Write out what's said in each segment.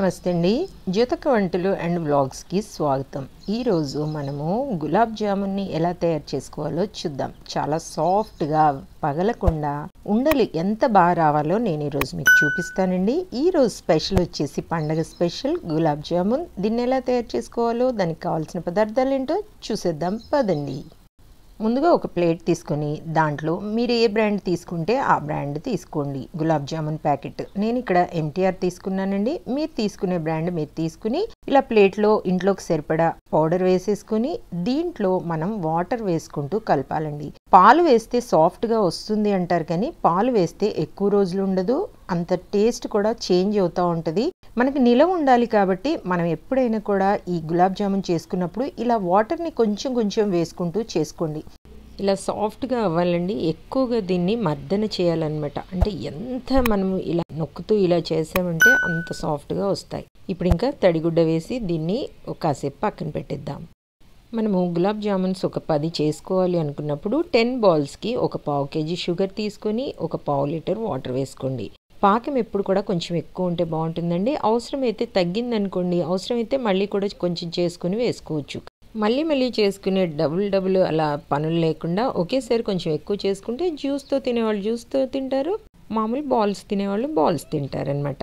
నమస్తే అండి జ్యోతక వంటలు అండ్ వ్లాగ్స్కి స్వాగతం ఈరోజు మనము గులాబ్ జామున్ని ఎలా తయారు చేసుకోవాలో చూద్దాం చాలా సాఫ్ట్గా పగలకుండా ఉండలు ఎంత బాగా రావాలో నేను ఈరోజు మీకు చూపిస్తానండి ఈరోజు స్పెషల్ వచ్చేసి పండగ స్పెషల్ గులాబ్ జామున్ దీన్ని ఎలా తయారు చేసుకోవాలో దానికి కావాల్సిన పదార్థాలు ఏంటో చూసేద్దాం పదండి ముందుగా ఒక ప్లేట్ తీసుకొని దాంట్లో మీరు ఏ బ్రాండ్ తీసుకుంటే ఆ బ్రాండ్ తీసుకోండి గులాబ్ జామున్ ప్యాకెట్ నేను ఇక్కడ ఎంటీఆర్ తీసుకున్నానండి మీరు తీసుకునే బ్రాండ్ మీరు తీసుకుని ఇలా ప్లేట్లో ఇంట్లోకి సరిపడా పౌడర్ వేసేసుకుని దీంట్లో మనం వాటర్ వేసుకుంటూ కలపాలండి పాలు వేస్తే సాఫ్ట్గా వస్తుంది అంటారు కానీ పాలు వేస్తే ఎక్కువ రోజులు ఉండదు అంత టేస్ట్ కూడా చేంజ్ అవుతూ ఉంటుంది మనకి నిలవ ఉండాలి కాబట్టి మనం ఎప్పుడైనా కూడా ఈ గులాబ్ జామున్ చేసుకున్నప్పుడు ఇలా వాటర్ని కొంచెం కొంచెం వేసుకుంటూ చేసుకోండి ఇలా సాఫ్ట్గా అవ్వాలండి ఎక్కువగా దీన్ని మర్దన చేయాలన్నమాట అంటే ఎంత మనము ఇలా నొక్కుతూ ఇలా చేసామంటే అంత సాఫ్ట్గా వస్తాయి ఇప్పుడు ఇంకా తడిగుడ్డ వేసి దీన్ని కాసేపు పక్కన పెట్టేద్దాం మనము గులాబ్ జామున్స్ ఒక పది చేసుకోవాలి అనుకున్నప్పుడు టెన్ బాల్స్కి ఒక పావు కేజీ షుగర్ తీసుకొని ఒక పావు లీటర్ వాటర్ వేసుకోండి పాకం ఎప్పుడు కూడా కొంచెం ఎక్కువ ఉంటే బాగుంటుందండి అవసరమైతే తగ్గిందనుకోండి అవసరమైతే మళ్ళీ కూడా కొంచెం చేసుకుని వేసుకోవచ్చు మళ్ళీ మళ్ళీ చేసుకునే డబుల్ డబుల్ అలా పనులు లేకుండా ఒకేసారి కొంచెం ఎక్కువ చేసుకుంటే జ్యూస్తో తినేవాళ్ళు జ్యూస్తో తింటారు మామూలు బాల్స్ తినేవాళ్ళు బాల్స్ తింటారనమాట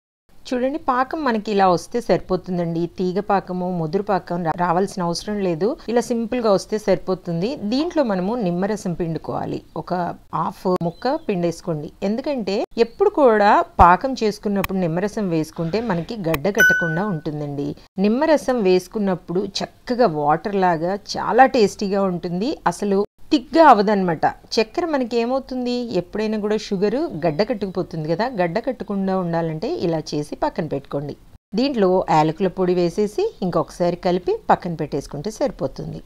చూడండి పాకం మనకి ఇలా వస్తే సరిపోతుందండి తీగ పాకము ముదురు పాకం రావాల్సిన అవసరం లేదు ఇలా సింపుల్ గా వస్తే సరిపోతుంది దీంట్లో మనము నిమ్మరసం పిండుకోవాలి ఒక హాఫ్ ముక్క పిండేసుకోండి ఎందుకంటే ఎప్పుడు కూడా పాకం చేసుకున్నప్పుడు నిమ్మరసం వేసుకుంటే మనకి గడ్డ కట్టకుండా ఉంటుందండి నిమ్మరసం వేసుకున్నప్పుడు చక్కగా వాటర్ లాగా చాలా టేస్టీగా ఉంటుంది అసలు థిక్గా అవదనమాట చక్కెర మనకి ఏమవుతుంది ఎప్పుడైనా కూడా షుగరు గడ్డ కట్టుకుపోతుంది కదా గడ్డ కట్టకుండా ఉండాలంటే ఇలా చేసి పక్కన పెట్టుకోండి దీంట్లో యాలకుల పొడి వేసేసి ఇంకొకసారి కలిపి పక్కన పెట్టేసుకుంటే సరిపోతుంది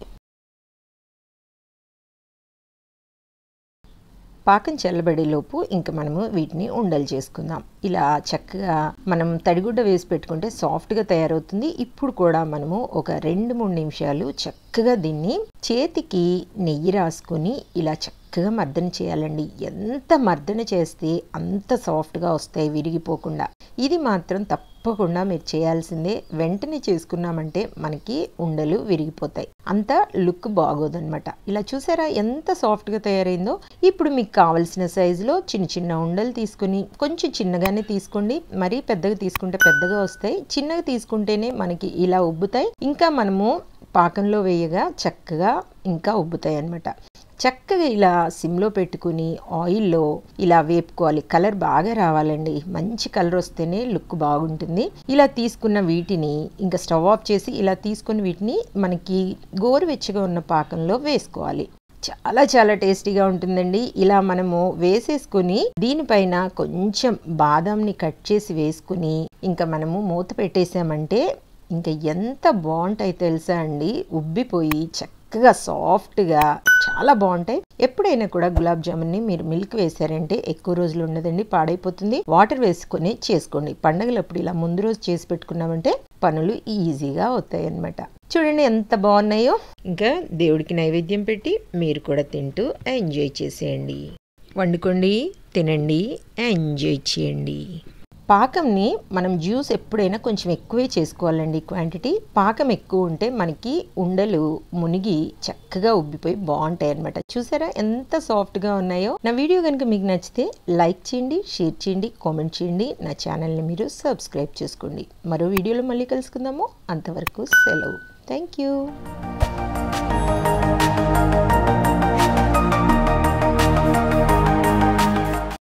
పాకం చల్లబడేలోపు ఇంకా మనము వీటిని ఉండలు చేసుకుందాం ఇలా చక్కగా మనం తడిగుడ్డ వేసి పెట్టుకుంటే సాఫ్ట్గా తయారవుతుంది ఇప్పుడు కూడా మనము ఒక రెండు మూడు నిమిషాలు చక్కగా దీన్ని చేతికి నెయ్యి రాసుకొని ఇలా చక్కగా మర్దన చేయాలండి ఎంత మర్దన చేస్తే అంత సాఫ్ట్గా వస్తాయి విరిగిపోకుండా ఇది మాత్రం తప్పకుండా మీరు చేయాల్సిందే వెంటనే చేసుకున్నామంటే మనకి ఉండలు విరిగిపోతాయి అంత లుక్ బాగోదన్నమాట ఇలా చూసారా ఎంత సాఫ్ట్గా తయారైందో ఇప్పుడు మీకు కావలసిన సైజులో చిన్న చిన్న ఉండలు తీసుకుని కొంచెం చిన్నగానే తీసుకోండి మరీ పెద్దగా తీసుకుంటే పెద్దగా వస్తాయి చిన్నగా తీసుకుంటేనే మనకి ఇలా ఉబ్బుతాయి ఇంకా మనము పాకంలో వేయగా చక్కగా ఇంకా ఉబ్బుతాయి అన్నమాట చక్కగా ఇలా సిమ్లో పెట్టుకుని ఆయిల్లో ఇలా వేపుకోవాలి కలర్ బాగా రావాలండి మంచి కలర్ వస్తేనే లుక్ బాగుంటుంది ఇలా తీసుకున్న వీటిని ఇంకా స్టవ్ ఆఫ్ చేసి ఇలా తీసుకున్న వీటిని మనకి గోరువెచ్చగా ఉన్న పాకంలో వేసుకోవాలి చాలా చాలా టేస్టీగా ఉంటుందండి ఇలా మనము వేసేసుకుని దీనిపైన కొంచెం బాదంని కట్ చేసి వేసుకుని ఇంకా మనము మూత పెట్టేసామంటే ఇంకా ఎంత బాగుంటాయి తెలుసా అండి ఉబ్బిపోయి చక్కగా సాఫ్ట్గా చాలా బాగుంటాయి ఎప్పుడైనా కూడా గులాబ్ జామున్ని మీరు మిల్క్ వేసారంటే ఎక్కువ రోజులు ఉండదండి పాడైపోతుంది వాటర్ వేసుకొని చేసుకోండి పండగలప్పుడు ఇలా ముందు రోజు చేసి పెట్టుకున్నామంటే పనులు ఈజీగా అవుతాయి అన్నమాట చూడండి ఎంత బాగున్నాయో ఇంకా దేవుడికి నైవేద్యం పెట్టి మీరు కూడా తింటూ ఎంజాయ్ చేసేయండి వండుకోండి తినండి ఎంజాయ్ చేయండి పాకంని మనం జ్యూస్ ఎప్పుడైనా కొంచెం ఎక్కువే చేసుకోవాలండి క్వాంటిటీ పాకం ఎక్కువ ఉంటే మనకి ఉండలు మునిగి చక్కగా ఉబ్బిపోయి బాగుంటాయి అనమాట చూసారా ఎంత సాఫ్ట్గా ఉన్నాయో నా వీడియో కనుక మీకు నచ్చితే లైక్ చేయండి షేర్ చేయండి కామెంట్ చేయండి నా ఛానల్ని మీరు సబ్స్క్రైబ్ చేసుకోండి మరో వీడియోలో మళ్ళీ కలుసుకుందాము అంతవరకు సెలవు థ్యాంక్ యూ